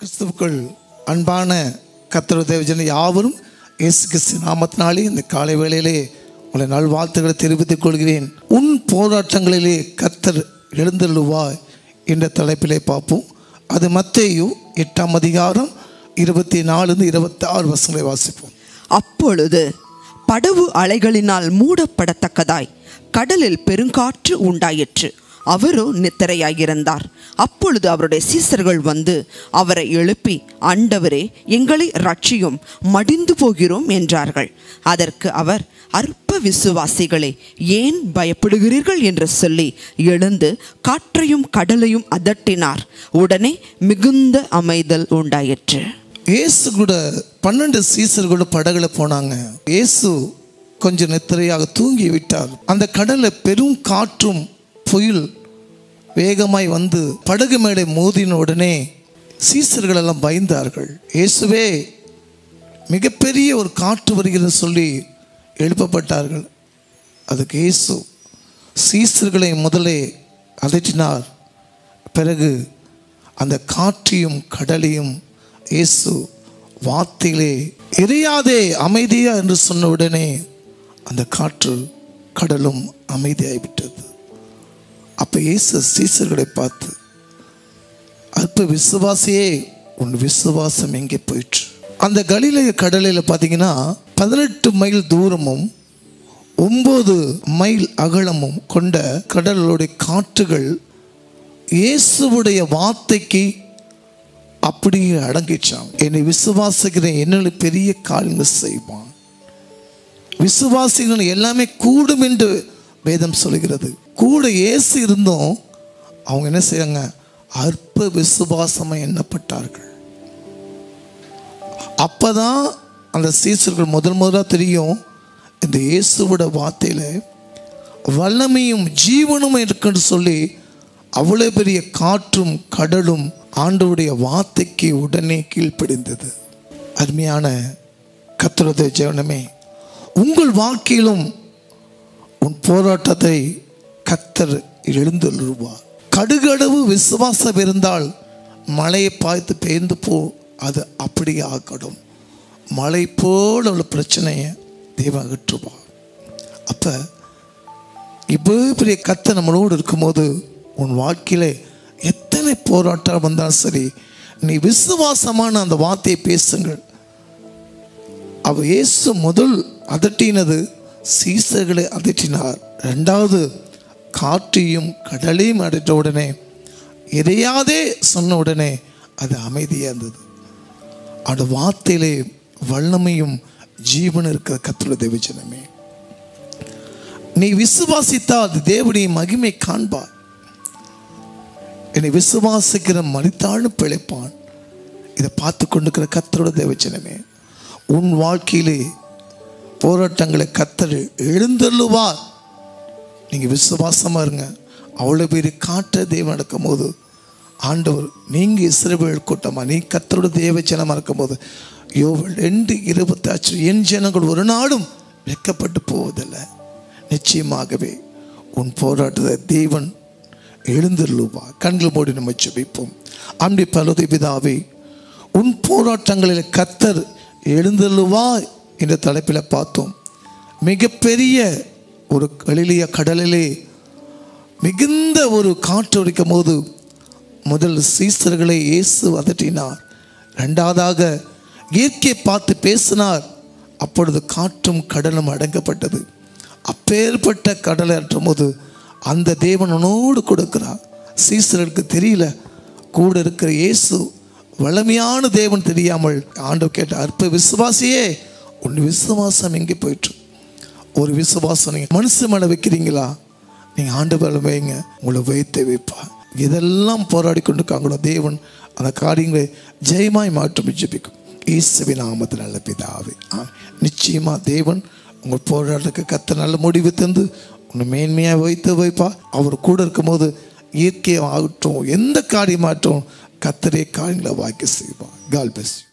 கிறிஸ்துவுக்குள் அன்பான கத்தர் தேவஜன யாவரும் இயேசு கிறிஸ்து நாமத்தினாலே இந்த காலை வேளையிலே உங்களை நல்வாழ்த்துக்களை தெரிவித்துக் கொள்கிறேன் உன் போராட்டங்களிலே கத்தர் எழுந்தள்ளுவாய் என்ற தலைப்பிலே பார்ப்போம் அது மத்தேயு எட்டாம் அதிகாரம் இருபத்தி நாலுந்து இருபத்தி ஆறு வசங்களை வாசிப்போம் அப்பொழுது படவு அலைகளினால் மூடப்படத்தக்கதாய் கடலில் பெருங்காற்று உண்டாயிற்று அவரோ நித்திரையாயிருந்தார் அப்பொழுது அவருடைய சீசர்கள் வந்து அவரை எழுப்பி ஆண்டவரே எங்களை ரட்சியும் மடிந்து போகிறோம் என்றார்கள் அதற்கு அவர் அற்ப விசுவாசிகளே ஏன் பயப்படுகிறீர்கள் என்று சொல்லி எழுந்து காற்றையும் கடலையும் அதட்டினார் உடனே மிகுந்த அமைதல் உண்டாயிற்று இயேசு கூட பன்னெண்டு சீசர் கூட படகுல போனாங்க இயேசு கொஞ்சம் நித்திரையாக தூங்கி விட்டார் அந்த கடல்ல பெரும் காற்றும் புயல் வேகமாய் வந்து படகு மேலே மோதின உடனே சீசர்கள் எல்லாம் பயந்தார்கள் இயேசுவே மிகப்பெரிய ஒரு காற்று வருகிறது சொல்லி எழுப்பப்பட்டார்கள் அதுக்கு இயேசு சீசர்களை முதலே அதட்டினார் பிறகு அந்த காற்றையும் கடலையும் இயேசு வார்த்தையிலே எரியாதே அமைதியா என்று சொன்ன உடனே அந்த காற்று கடலும் அமைதியாகிவிட்டது அப்ப இயேசு சீசர்களை பார்த்து அற்ப விசுவாசியே உன் விசுவாசம் எங்கே போயிற்று அந்த கலிலேய கடலில் பார்த்தீங்கன்னா பதினெட்டு மைல் தூரமும் ஒன்பது மைல் அகலமும் கொண்ட கடலுடைய காற்றுகள் இயேசுவுடைய வார்த்தைக்கு அப்படியே அடங்கிச்சான் என்னை விசுவாசிக்கிற என்னுடைய பெரிய காரியங்கள் செய்வான் விசுவாசிகள் எல்லாமே கூடும் என்று வேதம் சொல்கிறது கூட இயேசு இருந்தும் அவங்க என்ன செய்யாங்க அற்ப விசுவாசமாக எண்ணப்பட்டார்கள் அப்பதான் அந்த சீசர்கள் முதல் முதலாக தெரியும் இந்த இயேசுவோட வார்த்தையில் வல்லமையும் ஜீவனும் இருக்குன்னு சொல்லி அவ்வளோ பெரிய காற்றும் கடலும் ஆண்டவுடைய வார்த்தைக்கு உடனே கீழ்ப்படிந்தது அருமையான கத்துறது ஜெவனமே உங்கள் வாழ்க்கையிலும் உன் போராட்டத்தை கத்தர் எழுந்துள்ளுவார் கடுகளவு விசுவாசம் இருந்தால் மழையை பார்த்து பெயர்ந்து போ அது அப்படியே ஆக்கடும் மழை போல உள்ள பிரச்சனையை தெய்வம் அகற்றுவார் அப்போ இவ்வளோ பெரிய கத்தை நம்மளோடு இருக்கும்போது உன் வாழ்க்கையில் எத்தனை போராட்டம் வந்தாலும் சரி நீ விசுவாசமான அந்த வார்த்தையை பேசுங்கள் அவர் இயேசு முதல் அதட்டினது சீசர்களை அதட்டினார் ரெண்டாவது காற்றையும் கடலையும் அடைத்த உடனே எதையாதே சொன்ன உடனே அது அமைதியாக இருந்தது அந்த வார்த்தையிலே வல்லமையும் ஜீவன் இருக்கிற கத்துள்ள தேவஜனமே நீ விசுவாசித்தால் அது தேவனுடைய மகிமை காண்பார் என்னை விசுவாசிக்கிற மனிதாலும் பிழைப்பான் இதை பார்த்து கொண்டிருக்கிற கத்தரோட தேவச்சனமே உன் வாழ்க்கையிலே போராட்டங்களை கத்தர் எழுந்தள்ளுவார் நீங்கள் விசுவாசமாக இருங்க அவ்வளோ பெரிய காற்ற தேவன் நடக்கும் போது ஆண்டவர் நீங்கள் இஸ்ரவேல் கூட்டமாக நீ கத்தரோட தேவ ஜனமாக இருக்கும்போது யோவல் ரெண்டு இருபத்தாச்சு என் ஜனங்கள் ஒரு நாளும் வெக்கப்பட்டு போவதில்லை நிச்சயமாகவே உன் போராட்டத்தை தேவன் எழுந்துள்ளுவா கண்கள் மூடி நம்ம ஜெபிப்போம் அன்பி பலதை பிதாவே உன் போராட்டங்களில் கத்தர் எழுந்துள்ளுவா என்ற தலைப்பில் பார்த்தோம் மிகப்பெரிய ஒரு கலிலிய கடலிலே மிகுந்த ஒரு காற்று அடிக்கும் போது முதல் சீசர்களை இயேசு அதட்டினார் ரெண்டாவதாக இயற்கையை பார்த்து பேசினார் அப்பொழுது காற்றும் கடலும் அடங்கப்பட்டது அப்பேற்பட்ட கடலை அற்றும் போது அந்த தேவன் உன்னோடு கொடுக்கிறார் சீசர்களுக்கு தெரியல கூட இருக்கிற இயேசு வளமையான தேவன் தெரியாமல் ஆண்டவர் கேட்ட அற்ப விசுவாசியே உன் விசுவாசம் எங்கே போயிற்று ஒரு விசுவாசம் நீங்கள் மனுஷ மேலே வைக்கிறீங்களா நீங்கள் ஆண்டு மேலே வைங்க உங்களை வைத்து வைப்பா இதெல்லாம் போராடி கொண்டு இருக்காங்களோ தேவன் அந்த காரியங்களை ஜெயமாய் மாற்றம் ஜெபிக்கும் இயேசுவின் நாமத்தில் நல்ல பிதாவே ஆ நிச்சயமாக தேவன் உங்கள் போராட்டத்துக்கு கத்த நல்ல முடிவு தந்து உன்னை மேன்மையாக வைத்து வைப்பா அவர் கூட இருக்கும்போது இயற்கையை ஆகட்டும் எந்த காரியமாகட்டும் கத்தரே காரியங்களை வாக்கி செய்வார் கால் பெஸ்